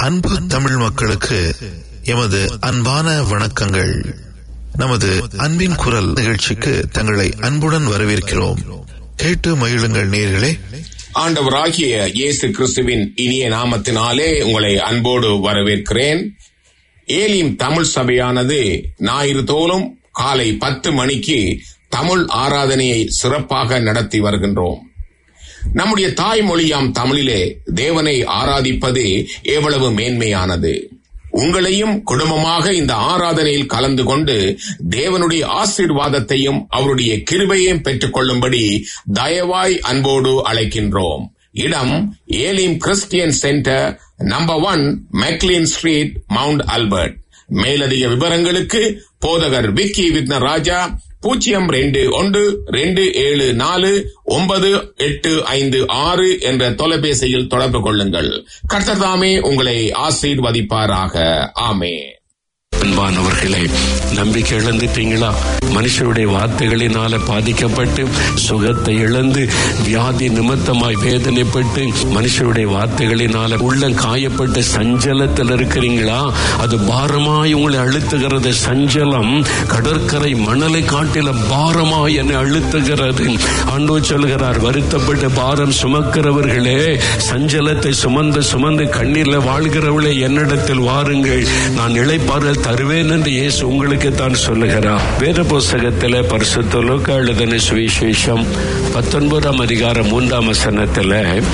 அன்பு தமிழ் மக்களுக்கு எமது அன்பான வணக்கங்கள் நமது அன்பின் குரல் நிகழ்ச்சிக்கு தங்களை அன்புடன் வரவேற்கிறோம் கேட்டு மகிழுங்கள் நேர்களே ஆண்டவராகிய இயேசு கிறிஸ்துவின் இனிய நாமத்தினாலே உங்களை அன்போடு வரவேற்கிறேன் ஏலிம் தமிழ் சபையானது ஞாயிறு தோறும் காலை பத்து மணிக்கு தமிழ் ஆராதனையை சிறப்பாக நடத்தி வருகின்றோம் நம்முடைய தாய்மொழியாம் தமிழிலே தேவனை ஆராதிப்பது எவ்வளவு மேன்மையானது உங்களையும் குடும்பமாக இந்த ஆராதனையில் கலந்து கொண்டு தேவனுடைய ஆசீர்வாதத்தையும் அவருடைய கிருபையையும் பெற்றுக் கொள்ளும்படி தயவாய் அன்போடு அழைக்கின்றோம் இடம் Elim Christian centre number one McLean street Mount Albert மேலதிக விவரங்களுக்கு போதகர் விக்கி விக்ன ராஜா பூஜ்ஜியம் ரெண்டு ஒன்று ரெண்டு ஏழு நாலு ஒன்பது எட்டு ஐந்து ஆறு என்ற தொலைபேசியில் தொடர்பு கொள்ளுங்கள் கர்த்ததாமே உங்களை ஆசீர்வதிப்பாராக ஆமே அன்பானவர்களே நம்பிக்கை இழந்துட்டீங்களா மனுஷருடைய வார்த்தைகளினால பாதிக்கப்பட்டு சுகத்தை இழந்து வியாதி நிமித்தமாய் வேதனைப்பட்டு மனுஷருடைய வார்த்தைகளினால உள்ள காயப்பட்டு சஞ்சலத்தில் இருக்கிறீங்களா அது பாரமாய் உங்களை அழுத்துகிறது சஞ்சலம் கடற்கரை மணலை காட்டில பாரமாய் என்னை அழுத்துகிறது ஆண்டோ சொல்கிறார் வருத்தப்பட்டு பாரம் சுமக்கிறவர்களே சஞ்சலத்தை சுமந்து சுமந்து கண்ணீர்ல வாழ்கிறவளே என்னிடத்தில் வாருங்கள் நான் இழைப்பார்கள் தருவேன் என்று இயேசு உங்களுக்கு தான் சொல்லுகிறார் வேத புஸ்தகத்தில் பரிசுத்த லோக எழுதின சுவிசேஷம் பத்தொன்பதாம் அதிகாரம் மூன்றாம் வசனத்தில்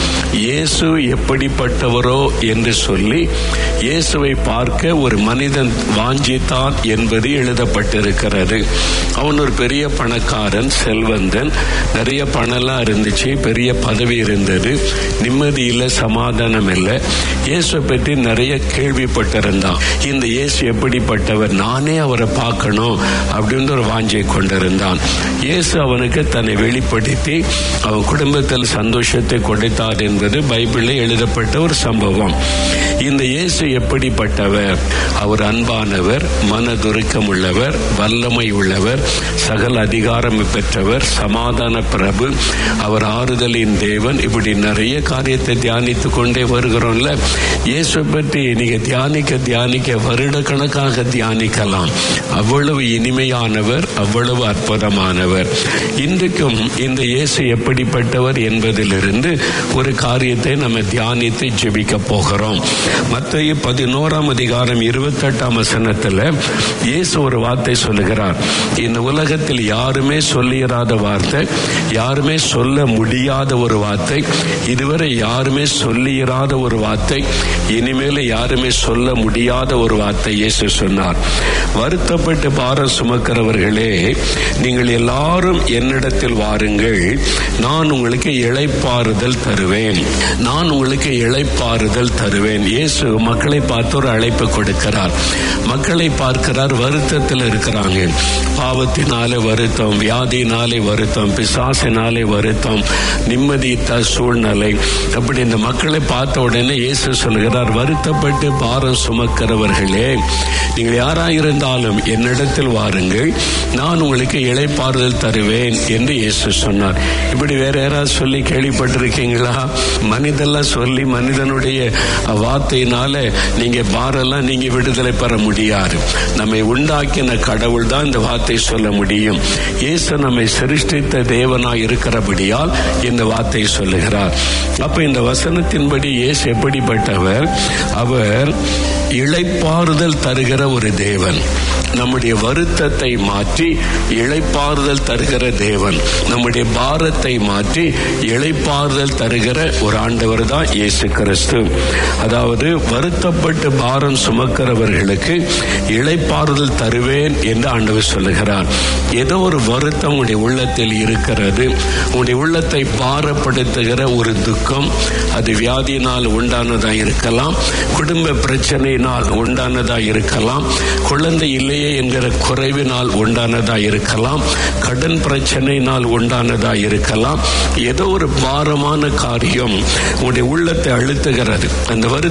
இயேசு எப்படிப்பட்டவரோ என்று சொல்லி இயேசுவை பார்க்க ஒரு மனிதன் வாஞ்சித்தான் என்பது எழுதப்பட்டிருக்கிறது அவன் ஒரு பெரிய பணக்காரன் செல்வந்தன் நிறைய பணம்லாம் இருந்துச்சு பெரிய பதவி இருந்தது நிம்மதி இல்லை சமாதானம் இல்லை இயேசுவை பற்றி நிறைய கேள்விப்பட்டிருந்தான் இந்த இயேசு எப்படிப்பட்டவர் நானே அவரை பார்க்கணும் அப்படின்னு ஒரு வாஞ்சை கொண்டிருந்தான் இயேசு அவனுக்கு தன்னை வெளிப்படுத்தி அவன் குடும்பத்தில் சந்தோஷத்தை கொடுத்தார் என்பது பைபிளில் எழுதப்பட்ட ஒரு சம்பவம் இந்த இயேசு எப்படிப்பட்டவர் அவர் அன்பானவர் மனதுருக்கம் உள்ளவர் வல்லமை உள்ளவர் சகல அதிகாரம் பெற்றவர் சமாதான பிரபு அவர் ஆறுதலின் தேவன் இப்படி நிறைய காரியத்தை தியானித்து கொண்டே வருகிறோம்ல இயேசு பற்றி நீங்க தியானிக்க தியானிக்க வருட கணக்காக தியானிக்கலாம் அவ்வளவு இனிமையானவர் அவ்வளவு அற்புதமானவர் இன்றைக்கும் இந்த இயேசு எப்படிப்பட்டவர் என்பதிலிருந்து ஒரு காரியத்தை நம்ம தியானித்து ஜெபிக்க போகிறோம் மத்திய பதினோராம் அதிகாரம் இருபத்தெட்டாம் வசனத்தில் இயேசு ஒரு வார்த்தை சொல்லுகிறார் இந்த உலகத்தில் யாருமே சொல்லிராத வார்த்தை யாருமே சொல்ல முடியாத ஒரு வார்த்தை இதுவரை யாருமே சொல்லிராத ஒரு வார்த்தை இனிமேல யாருமே சொல்ல முடியாத ஒரு வார்த்தை இயேசு சொன்னார் வருத்தப்பட்டு பாரம் சுமக்கிறவர்களே நீங்கள் எல்லாரும் என்னிடத்தில் வாருங்கள் நான் உங்களுக்கு இழைப்பாறுதல் தருவேன் நான் உங்களுக்கு இழைப்பாறுதல் தருவேன் இயேசு மக்களை பார்த்து ஒரு அழைப்பு கொடுக்கிறார் மக்களை பார்க்கிறார் வருத்தத்தில் இருக்கிறாங்க பாவத்தினாலே வருத்தம் வியாதினாலே வருத்தம் பிசாசினாலே வருத்தம் நிம்மதித்த சூழ்நிலை அப்படி இந்த மக்களை பார்த்த உடனே இயேசு சொல்கிறார் வருத்தப்பட்டு பாரம் சுமக்கிறவர்களே நீங்கள் யாராயிருந்தாலும் என்னிடத்தில் வாருங்கள் நான் உங்களுக்கு இழைப்பாறுதல் தருவேன் என்று இயேசு சொன்னார் இப்படி வேற யாராவது சொல்லி கேள்விப்பட்டிருக்கீங்களா மனிதெல்லாம் சொல்லி மனிதனுடைய வார்த்தையினால நீங்க பாரெல்லாம் நீங்க விடுதலை பெற முடியாது நம்மை உண்டாக்கின கடவுள் தான் இந்த வார்த்தை சொல்ல முடியும் இயேசு நம்மை சிருஷ்டித்த தேவனாய் இருக்கிறபடியால் இந்த வார்த்தை சொல்லுகிறார் அப்ப இந்த வசனத்தின்படி இயேசு எப்படிப்பட்டவர் அவர் இழைப்பாறுதல் தருகிற ஒரு தேவன் நம்முடைய வருத்தத்தை மாற்றி இழைப்பாறுதல் தருகிற தேவன் நம்முடைய பாரத்தை மாற்றி இழைப்பாறுதல் தருகிற ஒரு ஆண்டவர் தான் இயேசு கிறிஸ்து அதாவது வருத்தப்பட்டு பாரம் சுமக்கிறவர்களுக்கு இழைப்பாறுதல் தருவேன் என்று ஆண்டவர் சொல்லுகிறார் ஏதோ ஒரு வருத்தம் உங்களுடைய உள்ளத்தில் இருக்கிறது உங்களுடைய உள்ளத்தை பாரப்படுத்துகிற ஒரு துக்கம் அது வியாதியினால் உண்டானதா இருக்கலாம் குடும்ப பிரச்சனையினால் உண்டானதா இருக்கலாம் குழந்தை இல்லையே என்கிற குறைவினால் உண்டானதா இருக்கலாம் கடன் பிரச்சனையினால் உண்டானதா இருக்கலாம் ஏதோ ஒரு பாரமான காரியம் உங்களுடைய உள்ளத்தை அழுத்துகிறது அந்த வருத்த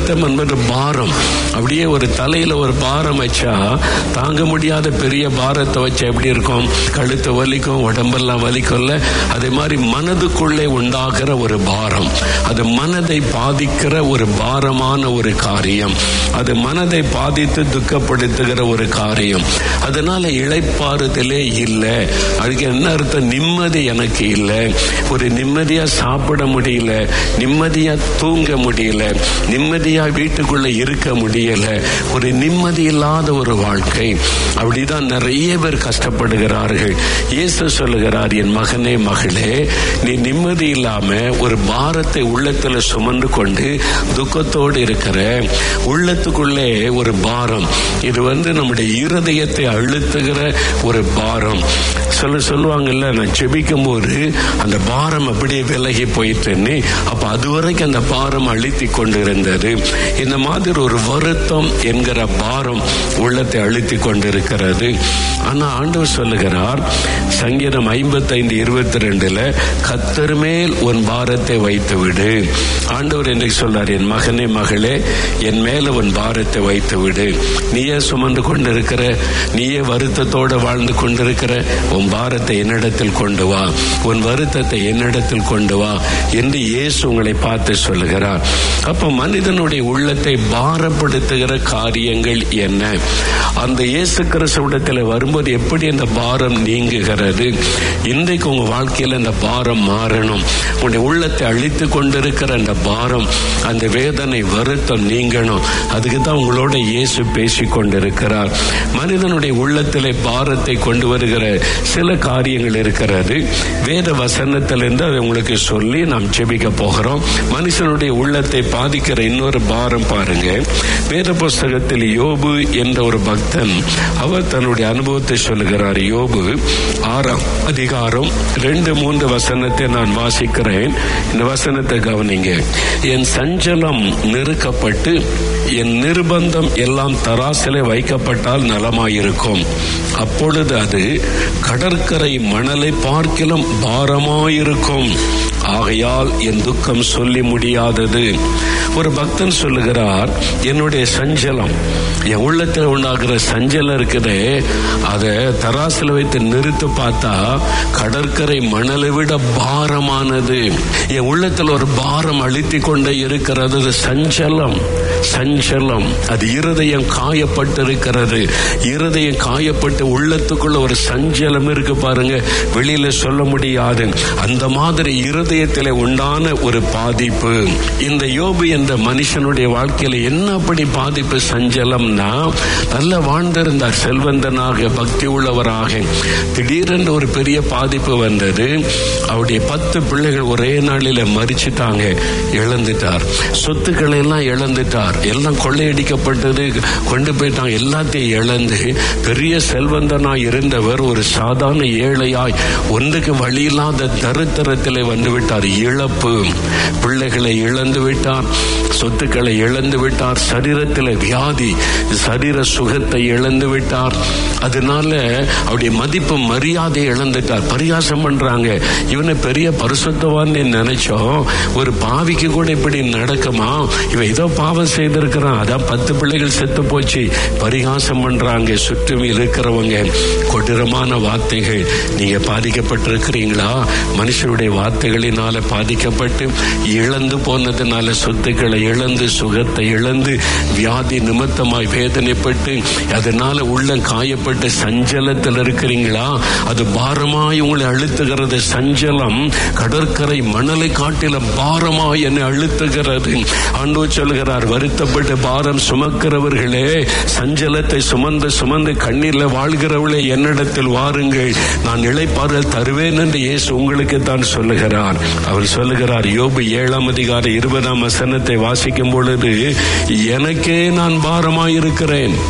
வருத்தம் என்பது பாரம் அப்படியே ஒரு தலையில ஒரு பாரம் வச்சா தாங்க முடியாத பெரிய பாரத்தை வச்சா எப்படி இருக்கும் கழுத்து வலிக்கும் உடம்பெல்லாம் வலிக்கும்ல அதே மாதிரி மனதுக்குள்ளே உண்டாகிற ஒரு பாரம் அது மனதை பாதிக்கிற ஒரு பாரமான ஒரு காரியம் அது மனதை பாதித்து துக்கப்படுத்துகிற ஒரு காரியம் அதனால இழைப்பாறுதலே இல்லை அதுக்கு என்ன அர்த்தம் நிம்மதி எனக்கு இல்லை ஒரு நிம்மதியா சாப்பிட முடியல நிம்மதியா தூங்க முடியல நிம்மதியா வீட்டுக்குள்ள இருக்க முடியல ஒரு நிம்மதி இல்லாத ஒரு வாழ்க்கை அப்படிதான் நிறைய பேர் கஷ்டப்படுகிறார்கள் இயேசு சொல்லுகிறார் என் மகனே மகளே நீ நிம்மதி இல்லாம ஒரு பாரத்தை உள்ளத்துல சுமந்து கொண்டு துக்கத்தோடு இருக்கிற உள்ளத்துக்குள்ளே ஒரு பாரம் இது வந்து நம்முடைய இருதயத்தை அழுத்துகிற ஒரு பாரம் சொல்ல சொல்லுவாங்கல்ல நான் ஜெபிக்கும் போது அந்த பாரம் அப்படியே விலகி போயிட்டேன்னு அப்ப அதுவரைக்கும் அந்த பாரம் அழுத்தி கொண்டிருந்தது இந்த மாதிரி ஒரு வருத்தம் என்கிற பாரம் உள்ளத்தை அழுத்தி கொண்டிருக்கிறது ஆனா ஆண்டவர் சொல்லுகிறார் சங்கீதம் ஐம்பத்தைந்து இருபத்தி ரெண்டுல கத்தர் மேல் உன் பாரத்தை வைத்து விடு ஆண்டவர் என்னைக்கு சொல்றார் என் மகனே மகளே என் மேல உன் பாரத்தை வைத்து விடு நீயே சுமந்து கொண்டிருக்கிற நீயே வருத்தத்தோட வாழ்ந்து கொண்டிருக்கிற உன் பாரத்தை என்னிடத்தில் கொண்டு வா உன் வருத்தத்தை என்னிடத்தில் கொண்டு வா என்று இயேசு உங்களை பார்த்து சொல்லுகிறார் அப்ப மனிதனுடைய உள்ளத்தை பாரப்படுத்துகிற காரியங்கள் என்ன அந்த இயேசு கிறிஸ்துவிடத்தில் வரும்போது எப்படி அந்த பாரம் நீங்குகிறது இன்றைக்கு உங்க வாழ்க்கையில அந்த பாரம் மாறணும் உங்களுடைய உள்ளத்தை அழித்து கொண்டிருக்கிற அந்த பாரம் அந்த வேதனை வருத்தம் நீங்கணும் அதுக்கு தான் உங்களோட இயேசு பேசி கொண்டிருக்கிறார் மனிதனுடைய உள்ளத்திலே பாரத்தை கொண்டு வருகிற சில காரியங்கள் இருக்கிறது வேத வசனத்திலிருந்து அதை உங்களுக்கு சொல்லி நாம் ஜெபிக்க போகிறோம் மனுஷனுடைய உள்ளத்தை பாதிக்கிற இன்னொரு பாரம் பாருங்க வேத புஸ்தகத்தில் யோபு என்ற ஒரு பக்தன் அவர் தன்னுடைய அனுபவத்தை சொல்லுகிறார் யோபு ஆறாம் அதிகாரம் ரெண்டு மூன்று வசனத்தை நான் வாசிக்கிறேன் இந்த வசனத்தை கவனிங்க என் சஞ்சலம் நெருக்கப்பட்டு என் நிர்பந்தம் எல்லாம் தராசிலே வைக்கப்பட்டால் நலமாயிருக்கும் அப்பொழுது அது கடற்கரை மணலை பார்க்கிலும் பாரமாயிருக்கும் ஆகையால் என் துக்கம் சொல்லி முடியாதது ஒரு பக்தன் சொல்லுகிறார் என்னுடைய சஞ்சலம் என் உள்ளத்தில் உண்டாகிற சஞ்சலம் இருக்குதே அதை தராசில் வைத்து நிறுத்து பார்த்தா கடற்கரை மணலை விட பாரமானது என் உள்ளத்தில் ஒரு பாரம் அழுத்தி கொண்டே இருக்கிறது அது சஞ்சலம் சஞ்சலம் அது இருதயம் காயப்பட்டிருக்கிறது இருதயம் காயப்பட்டு உள்ளத்துக்குள்ள ஒரு சஞ்சலம் இருக்கு பாருங்க வெளியில சொல்ல முடியாது அந்த மாதிரி இருதயத்தில் உண்டான ஒரு பாதிப்பு இந்த யோபு என்ற மனுஷனுடைய வாழ்க்கையில என்ன அப்படி பாதிப்பு சஞ்சலம்னா நல்ல வாழ்ந்திருந்தார் செல்வந்தனாக பக்தி உள்ளவராக திடீரென்று ஒரு பெரிய பாதிப்பு வந்தது அவருடைய பத்து பிள்ளைகள் ஒரே நாளில மறிச்சிட்டாங்க இழந்துட்டார் சொத்துக்களை எல்லாம் இழந்துட்டார் எல்லாம் கொள்ளையடிக்கப்பட்டது கொண்டு போயிட்டாங்க எல்லாத்தையும் இழந்து பெரிய செல்வந்தனா இருந்தவர் ஒரு சாதாரண ஏழையாய் ஒன்றுக்கு வழி இல்லாத தருத்தரத்தில் வந்து விட்டார் இழப்பு பிள்ளைகளை இழந்து விட்டார் சொத்துக்களை இழந்து விட்டார் சரீரத்தில் வியாதி சரீர சுகத்தை இழந்து விட்டார் அதனால அவருடைய மதிப்பு மரியாதை இழந்துட்டார் பரிகாசம் பண்றாங்க இவனை பெரிய பரிசுத்தவான் நினைச்சோம் ஒரு பாவிக்கு கூட இப்படி நடக்குமா இவன் ஏதோ பாவம் செய்திருக்கிறான் அதான் பத்து பிள்ளைகள் செத்து போச்சு பரிகாசம் பண்றாங்க சுற்றும் இருக்கிறவங்க கொடூரமான வார்த்தைகள் நீங்க பாதிக்கப்பட்டிருக்கிறீங்களா மனுஷனுடைய வார்த்தைகளினால பாதிக்கப்பட்டு இழந்து போனதுனால சொத்துக்களை இழந்து சுகத்தை இழந்து வியாதி நிமித்தமாய் வேதனைப்பட்டு அதனால உள்ள காயப்பட்டு சஞ்சலத்தில் இருக்கிறீங்களா அது பாரமாய் உங்களை அழுத்துகிறது சஞ்சலம் கடற்கரை மணலை காட்டில பாரமாய் என்னை அழுத்துகிறது ஆண்டோ சொல்கிறார் வருத்தப்பட்டு பாரம் சுமக்கிறவர்களே சஞ்சலத்தை சுமந்து சுமந்து கண்ணீர்ல வாழ்கிறவர்களே என்னிடத்தில் வாருங்கள் நான் இழைப்பார்கள் தருவேன் என்று இயேசு உங்களுக்கு தான் சொல்லுகிறார் அவர் சொல்லுகிறார் யோபு ஏழாம் அதிகார இருபதாம் வசனத்தை வாசிக்கும் பொழுது எனக்கே நான் பாரமாயிருக்கிறேன்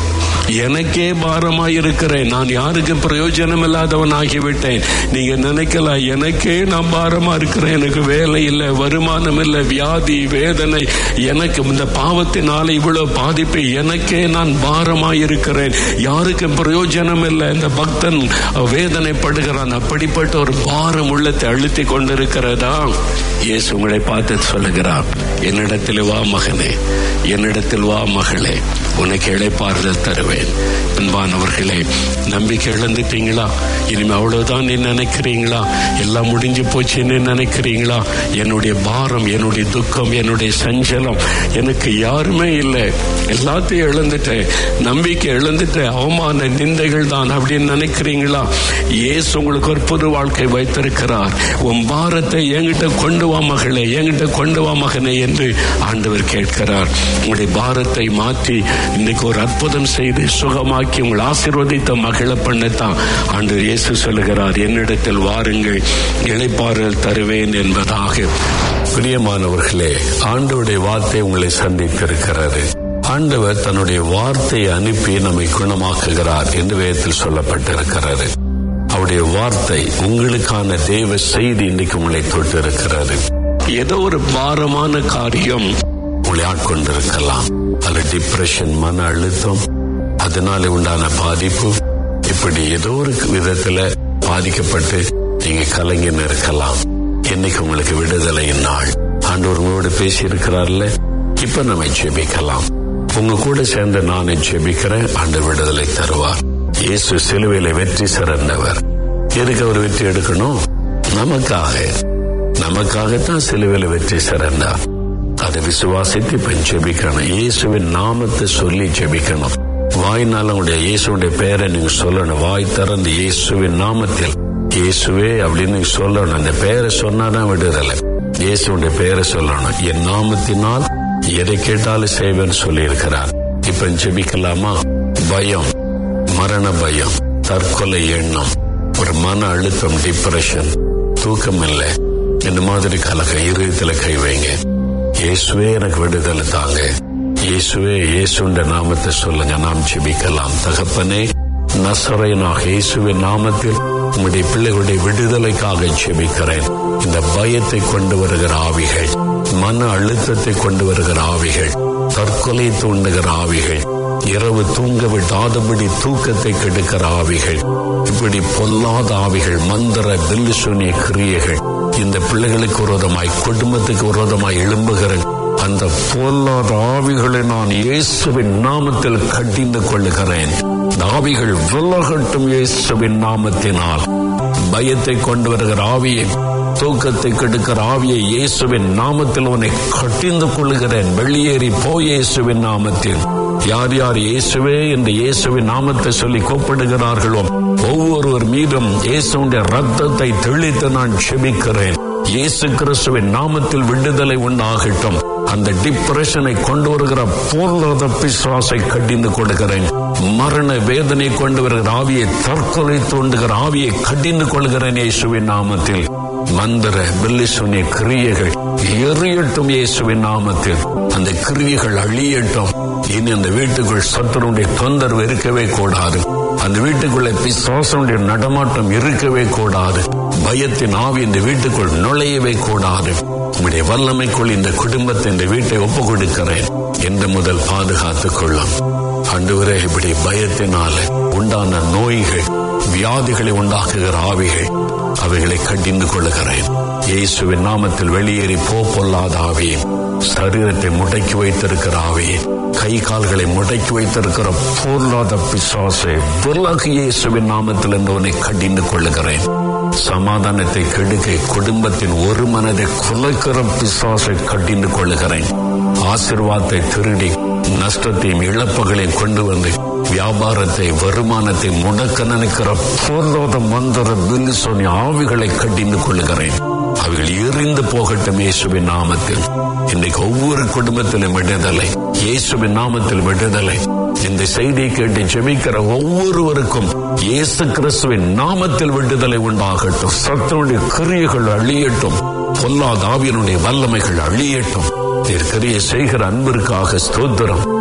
எனக்கே பாரமாய் இருக்கிறேன் நான் யாருக்கு பிரயோஜனம் இல்லாதவன் ஆகிவிட்டேன் நீங்க நினைக்கலாம் எனக்கே நான் பாரமா இருக்கிறேன் எனக்கு வேலை இல்லை வருமானம் இல்லை வியாதி வேதனை எனக்கு இந்த பாவத்தினால இவ்வளவு பாதிப்பு எனக்கே நான் பாரமாய் இருக்கிறேன் யாருக்கும் பிரயோஜனம் இல்லை இந்த பக்தன் வேதனைப்படுகிறான் அப்படிப்பட்ட ஒரு பாரம் உள்ளத்தை அழுத்தி கொண்டிருக்கிறதா இயேசு உங்களை பார்த்து சொல்லுகிறார் என்னிடத்தில் வா மகனே என்னிடத்தில் வா மகளே உனக்கு இழைப்பாறுதல் தருவேன் அன்பானவர்களே நம்பிக்கை இழந்துட்டீங்களா இனிமே அவ்வளவுதான் நீ நினைக்கிறீங்களா எல்லாம் முடிஞ்சு போச்சுன்னு நினைக்கிறீங்களா என்னுடைய பாரம் என்னுடைய துக்கம் என்னுடைய சஞ்சலம் எனக்கு யாருமே இல்லை எல்லாத்தையும் இழந்துட்டேன் நம்பிக்கை இழந்துட்டேன் அவமான நிந்தைகள் தான் அப்படின்னு நினைக்கிறீங்களா இயேசு உங்களுக்கு ஒரு புது வாழ்க்கை வைத்திருக்கிறார் உன் பாரத்தை என்கிட்ட கொண்டு வா மகளே என்கிட்ட கொண்டு வா மகனே என்று ஆண்டவர் கேட்கிறார் உங்களுடைய பாரத்தை மாற்றி இன்னைக்கு ஒரு அற்புதம் செய்து சுகமாக்கி உங்களை ஆசீர்வதித்த மகள பண்ணத்தான் ஆண்டவர் இயேசு சொல்லுகிறார் என்னிடத்தில் வாருங்கள் இழைப்பாறுதல் தருவேன் என்பதாக பிரியமானவர்களே ஆண்டவருடைய வார்த்தை உங்களை சந்தித்திருக்கிறது ஆண்டவர் தன்னுடைய வார்த்தையை அனுப்பி நம்மை குணமாக்குகிறார் என்று வேதத்தில் சொல்லப்பட்டிருக்கிறது அவருடைய வார்த்தை உங்களுக்கான தேவ செய்தி இன்னைக்கு உங்களை தொட்டு இருக்கிறது ஏதோ ஒரு பாரமான காரியம் உங்களை ஆட்கொண்டிருக்கலாம் அது டிப்ரெஷன் மன அழுத்தம் அதனால உண்டான பாதிப்பு இப்படி ஏதோ ஒரு விதத்துல பாதிக்கப்பட்டு நீங்க கலைஞன் இருக்கலாம் இன்னைக்கு உங்களுக்கு விடுதலையின் நாள் ஆண்டவர் உங்களோடு பேசி இருக்கிறார்ல இப்ப நம்ம ஜெபிக்கலாம் உங்க கூட சேர்ந்து நானே ஜெபிக்கிறேன் ஆண்டு விடுதலை தருவார் இயேசு சிலுவையில வெற்றி சிறந்தவர் எதுக்கு அவர் வெற்றி எடுக்கணும் நமக்காக நமக்காகத்தான் சிலுவையில வெற்றி சிறந்தார் அதை விசுவாசித்து இப்ப ஜெபிக்கணும் இயேசுவின் நாமத்தை சொல்லி ஜெபிக்கணும் வாய்னால உங்களுடைய இயேசுடைய பெயரை நீங்க சொல்லணும் வாய் திறந்து இயேசுவின் நாமத்தில் இயேசுவே அப்படின்னு நீங்க சொல்லணும் அந்த பெயரை சொன்னாதான் விடுதலை இயேசுடைய பெயரை சொல்லணும் என் நாமத்தினால் எதை கேட்டாலும் செய்வேன்னு சொல்லி இருக்கிறார் இப்ப ஜெபிக்கலாமா பயம் மரண பயம் தற்கொலை எண்ணம் ஒரு மன அழுத்தம் டிப்ரெஷன் தூக்கம் இல்லை இந்த மாதிரி கலக இருதயத்துல கை வைங்க இயேசுவே எனக்கு விடுதலை தாங்க இயேசுவே இயேசுன்ற நாமத்தை சொல்லுங்க நாம் ஜெபிக்கலாம் தகப்பனே நசரையனாக இயேசுவின் நாமத்தில் உங்களுடைய பிள்ளைகளுடைய விடுதலைக்காக ஜெபிக்கிறேன் இந்த பயத்தை கொண்டு வருகிற ஆவிகள் மன அழுத்தத்தை கொண்டு வருகிற ஆவிகள் தற்கொலை தூண்டுகிற ஆவிகள் இரவு தூங்க விடாதபடி தூக்கத்தை கெடுக்கிற ஆவிகள் இப்படி பொல்லாத ஆவிகள் மந்திர பில்லு சொன்னிய கிரியைகள் இந்த பிள்ளைகளுக்கு விரோதமாய் குடும்பத்துக்கு விரோதமாய் எழும்புகிற அந்த பொல்லாத ஆவிகளை நான் இயேசுவின் நாமத்தில் கட்டிந்து கொள்ளுகிறேன் ஆவிகள் விலகட்டும் இயேசுவின் நாமத்தினால் பயத்தை கொண்டு வருகிற ஆவியை தூக்கத்தை கெடுக்கிற ஆவியை இயேசுவின் நாமத்தில் உன்னை கட்டிந்து கொள்ளுகிறேன் வெளியேறி போ இயேசுவின் நாமத்தில் யார் யார் இயேசுவே என்று இயேசுவின் நாமத்தை சொல்லி கூப்பிடுகிறார்களோ ஒவ்வொருவர் மீதும் இயேசுடைய ரத்தத்தை தெளித்து நான் செபிக்கிறேன் இயேசு கிறிஸ்துவின் நாமத்தில் விடுதலை உண்டாகட்டும் அந்த டிப்ரெஷனை கொண்டு வருகிற பொருளாத பிசுவாசை கடிந்து கொடுக்கிறேன் மரண வேதனை கொண்டு வருகிற ஆவியை தற்கொலை தோண்டுகிற ஆவியை கடிந்து கொள்கிறேன் இயேசுவின் நாமத்தில் மந்திர பில்லிசுனிய கிரியைகள் எரியட்டும் இயேசுவின் நாமத்தில் அந்த கிரியைகள் அழியட்டும் இனி அந்த வீட்டுக்குள் சத்துருடைய தொந்தரவு இருக்கவே கூடாது அந்த வீட்டுக்குள்ளே பிசாசனுடைய நடமாட்டம் இருக்கவே கூடாது பயத்தின் ஆவி இந்த வீட்டுக்குள் நுழையவே கூடாது உங்களுடைய வல்லமைக்குள் இந்த குடும்பத்தை இந்த வீட்டை ஒப்பு கொடுக்கிறேன் என்று முதல் பாதுகாத்துக் கொள்ளும் அன்றுவரே இப்படி பயத்தினால உண்டான நோய்கள் வியாதிகளை உண்டாக்குகிற ஆவிகள் அவைகளை கடிந்து கொள்ளுகிறேன் இயேசுவின் நாமத்தில் வெளியேறி போ பொல்லாத ஆவியே சரீரத்தை முடக்கி வைத்திருக்கிற ஆவியே கை கால்களை முடக்கி வைத்திருக்கிற பொருளாத பிசாசை விலகு இயேசுவின் நாமத்தில் என்பவனை கடிந்து கொள்ளுகிறேன் சமாதானத்தை கெடுக்க குடும்பத்தின் ஒரு மனதை குலைக்கிற பிசாசை கடிந்து கொள்ளுகிறேன் ஆசிர்வாதத்தை திருடி நஷ்டத்தையும் இழப்புகளையும் கொண்டு வந்து வியாபாரத்தை வருமானத்தை முடக்க நினைக்கிற பொருளாத மந்திர பில்லு சொன்ன ஆவிகளை கடிந்து கொள்ளுகிறேன் அவைகள் எரிந்து போகட்டும் இயேசுவின் நாமத்தில் இன்றைக்கு ஒவ்வொரு குடும்பத்திலும் விடுதலை இயேசுவின் நாமத்தில் விடுதலை இந்த செய்தியை கேட்டு ஜெபிக்கிற ஒவ்வொருவருக்கும் இயேசு கிறிஸ்துவின் நாமத்தில் விடுதலை உண்டாகட்டும் சத்தனுடைய கிரியைகள் அழியட்டும் பொல்லாத ஆவியனுடைய வல்லமைகள் அழியட்டும் நீர் கிரிய செய்கிற அன்பிற்காக ஸ்தோத்திரம்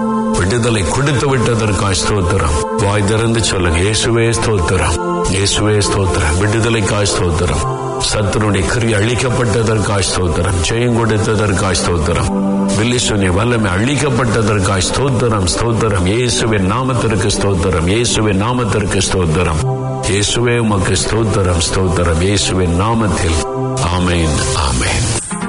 விடுதலை கொடுத்து விட்டதற்காய் ஸ்தோத்திரம் வாய் திறந்து சொல்லுங்க இயேசுவே ஸ்தோத்திரம் இயேசுவே ஸ்தோத்திரம் விடுதலைக்காய் ஸ்தோத்திரம் சத்துருடைய கிரி அழிக்கப்பட்டதற்காய் ஸ்தோத்திரம் ஜெயம் கொடுத்ததற்காய் ஸ்தோத்திரம் வில்லிசுனி வல்லமை அழிக்கப்பட்டதற்காய் ஸ்தோத்திரம் ஸ்தோத்திரம் இயேசுவின் நாமத்திற்கு ஸ்தோத்திரம் இயேசுவின் நாமத்திற்கு ஸ்தோத்திரம் இயேசுவே உமக்கு ஸ்தோத்திரம் ஸ்தோத்திரம் இயேசுவின் நாமத்தில் ஆமேன் ஆமேன்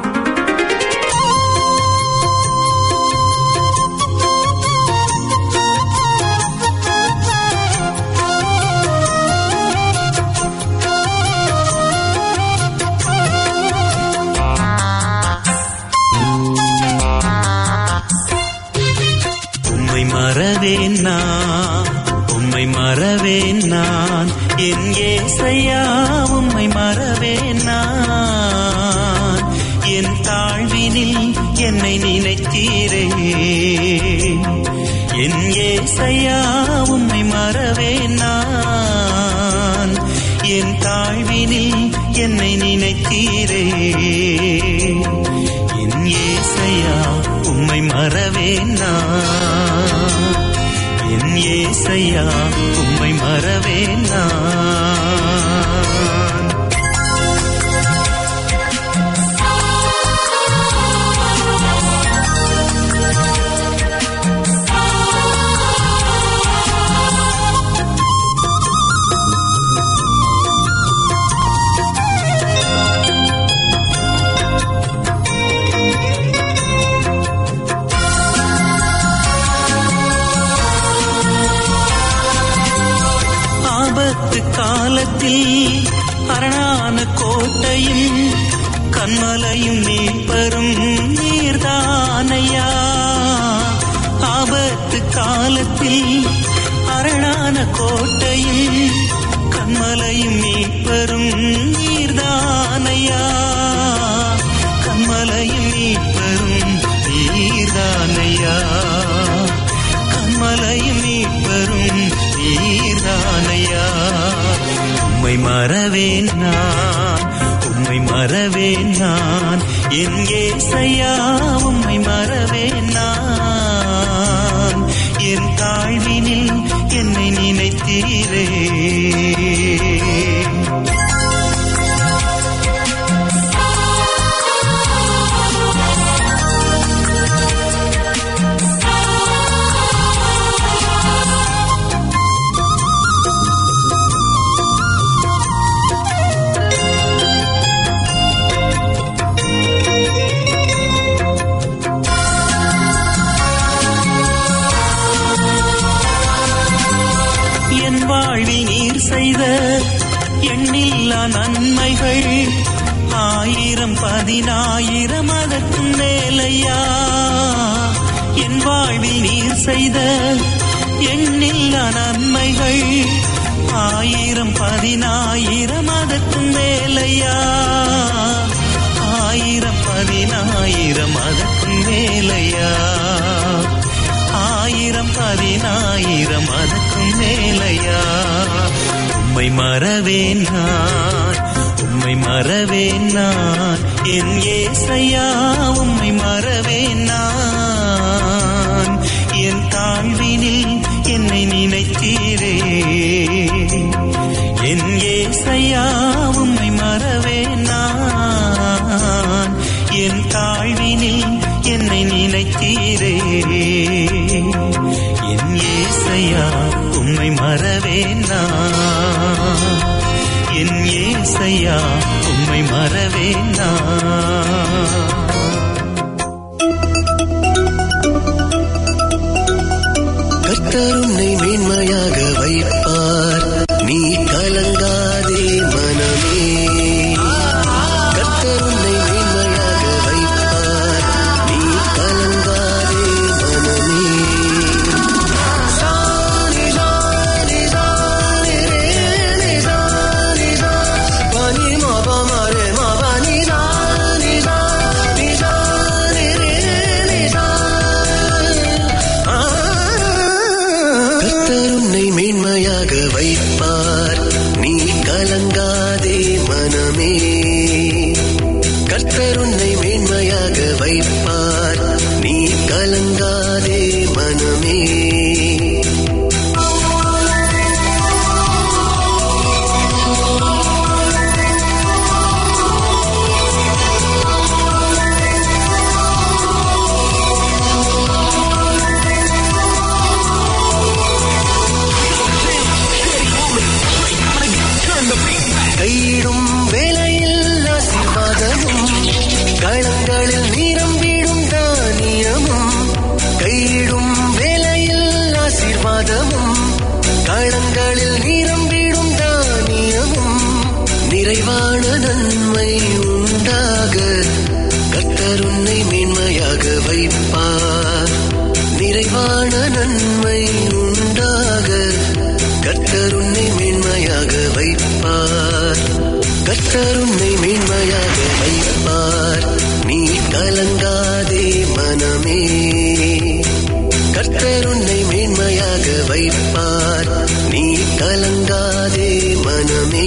உம்மை மறவேன் நான் உம்மை மறவேன் நான் என் ஏசையா உம்மை மறவேன் நான் என் தாழ்வினில் என்னை நினைத்தீரே என் ஏசையா உம்மை மறவேன் நான் என் தாழ்வினில் என்னை நினைத்தீரே என் ஏசையா உம்மை மறவேன் நான் என் ஏசையா உம்மை மறவேன் நான் ஆபத்து காலத்தில் அரணான கோட்டையும் கண்மலையும் நீப்பரும் நீர்தானையா ஆபத்து காலத்தில் அரணான கோட்டையும் கண்மலையும் நீப்பரும் நீர்தானையா கண்மலையும் நீப்பரும் நீர்தானையா கண்மலையும் நீப்பரும் நீர்தானையா உம்மை மறவேன் நான் உம்மை மறவேன் நான் என் ஏசையா உம்மை மறவேன் நான் என் தாழ்வினில் என்னை நினைத்தீரே என் வாழ்வில் நீர் செய்த எண்ணில்லா நன்மைகள் ஆயிரம் பதினாயிரம் அதற்கும் மேலையா என் வாழ்வில் நீர் செய்த எண்ணில்லா நன்மைகள் ஆயிரம் பதினாயிரம் அதற்கும் மேலையா ஆயிரம் பதினாயிரம் அதற்கும் மேலையா ஆயிரம் பதினாயிரம் அதற்கும் மேலையா உம்மை மறவேன் நான் உம்மை மறவேன் நான் என் ஏசையா உம்மை மறவேன் நான் என் தாழ்வினில் என்னை நினைத்தீரே என் ஏசையா உம்மை மறவேன் நான் என் தாழ்வினில் என்னை நினைத்தீரே என் ஏசையா உம்மை மறவேன் நான் என் ஏசையா உம்மை மறவேன் நான் கர்த்தர் உன்னை மேன்மையாக வைப்பார் நீ கலங்காதே மனமே கர்த்தர் உன்னை மேன்மையாக வைப்பார் நீ கலங்காதே மனமே சானி சானி சானி ரே சானி சானி மாபா மாரே மாபா நீ சானி சானி சானி ரே கர்த்தர் உன்னை மேன்மையாக வைப்பார் நீ கலங்காதே மனமே கர்த்தர் உன்னை மேன்மையாக வைப்பார் நீ கலங்காதே மனமே கையிடும் வேலையில் ஆசீர்வாதமும் களங்களில் நிரம்பிடும் தானியமும் கையிடும் வேலையில் ஆசீர்வாதமும் களங்களில் நிரம்பிடும் தானியமும் நிறைவான நன்மை உண்டாக கர்த்தர் உன்னை மேன்மையாக வைப்பார் நிறைவான நன்மை உண்டாக கர்த்தர் உன்னை மேன்மையாக வைப்பார் கர்த்தர் உன்னை மேன்மையாக வைப்பார் நீ கலங்காதே மனமே கர்த்தர் உன்னை மேன்மையாக வைப்பார் நீ கலங்காதே மனமே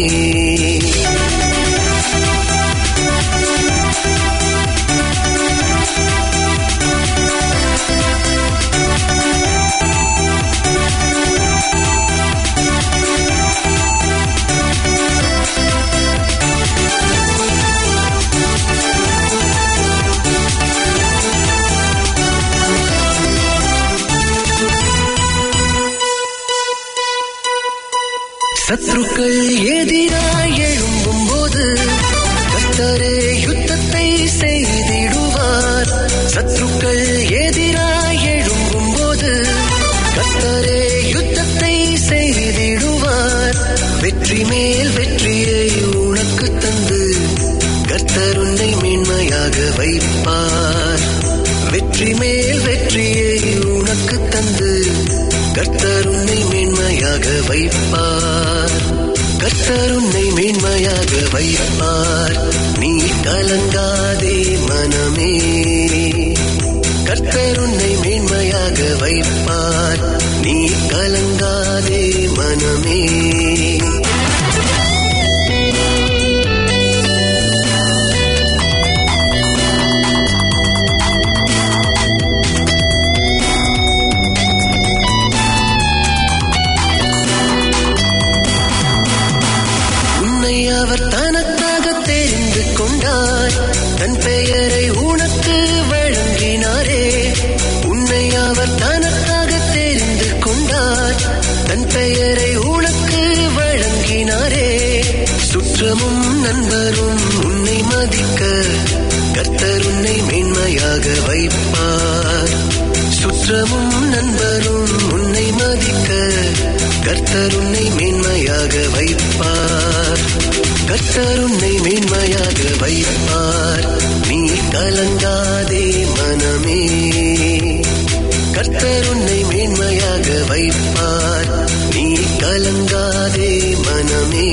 சத்ருக்கள் எதிராய் எழும்பும் போது கர்த்தரே யுத்தத்தை செய்திடுவார் சத்ருக்கள் எதிராய் எழும்பும் போது கர்த்தரே யுத்தத்தை செய்திடுவார் வெற்றி மேல் வெற்றியை உனக்கு தந்து கர்த்தர் உன்னை மேன்மையாக வைப்பார் வெற்றி மேல் வெற்றியை உனக்கு தந்து கர்த்தர் உன்னை மேன்மையாக வைப்பார் கர்த்தர் உன்னை மேன்மையாக வைப்பார் நீ கலங்காதே மனமே கர்த்தர் உன்னை மேன்மையாக வைப்பார் நீ கலங்காதே மனமே உன்னை அவர் தனக்காக தெரிந்து கொண்டார் தன் பெயரை உனக்கு வழங்கினாரே உன்னை அவர் தனக்காக தெரிந்து கொண்டார் தன் பெயரை உனக்கு வழங்கினாரே சுற்றமும் நண்பரும் உன்னை மதிக்க கர்த்தர் உன்னை மேன்மையாக வைப்பார் சுற்றமும் நண்பரும் உன்னை மதிக்க கர்த்தர் உன்னை மேன்மையாக வைப்பார் கர்த்தர் உன்னை மேன்மையாக வைப்பார் நீ கலங்காதே மனமே கர்த்தர் உன்னை மேன்மையாக வைப்பார் நீ கலங்காதே மனமே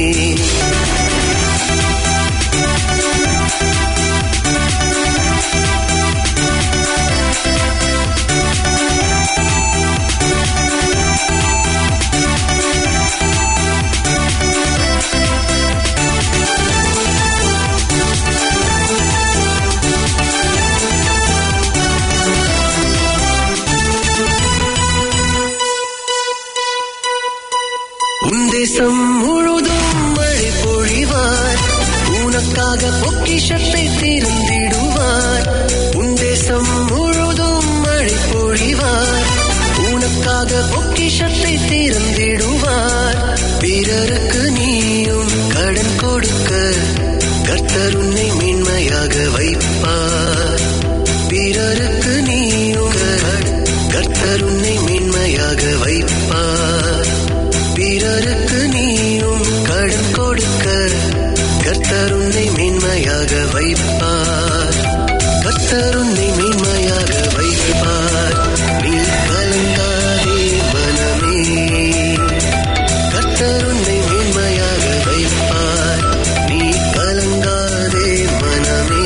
உன் தேசம் முழுதும் மழை பொழிவார் உனக்காக பொக்கிஷத்தை திறந்திடுவார் உன் தேசம் முழுதும் மழை பொழிவார் உனக்காக பொக்கிஷத்தை திறந்திடுவார் பிறருக்கு நீயும் கடன் கொடுக்க கர்த்தர் உன்னை மேன்மையாக வைப்பார் பிறருக்கு நீயும் கடன் கர்த்தர் உன்னை மேன்மையாக வைப்பார் பிறருக்கு நீயும் கடன் கொடுக்க கர்த்தர் உன்னை மேன்மையாக வைப்பார் கர்த்தர் உன்னை மேன்மையாக வைப்பார் நீ கலங்காதே மனமே கர்த்தர் உன்னை மேன்மையாக வைப்பார் நீ கலங்காதே மனமே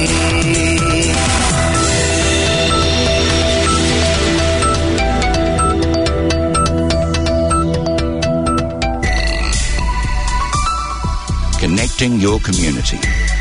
connecting your community.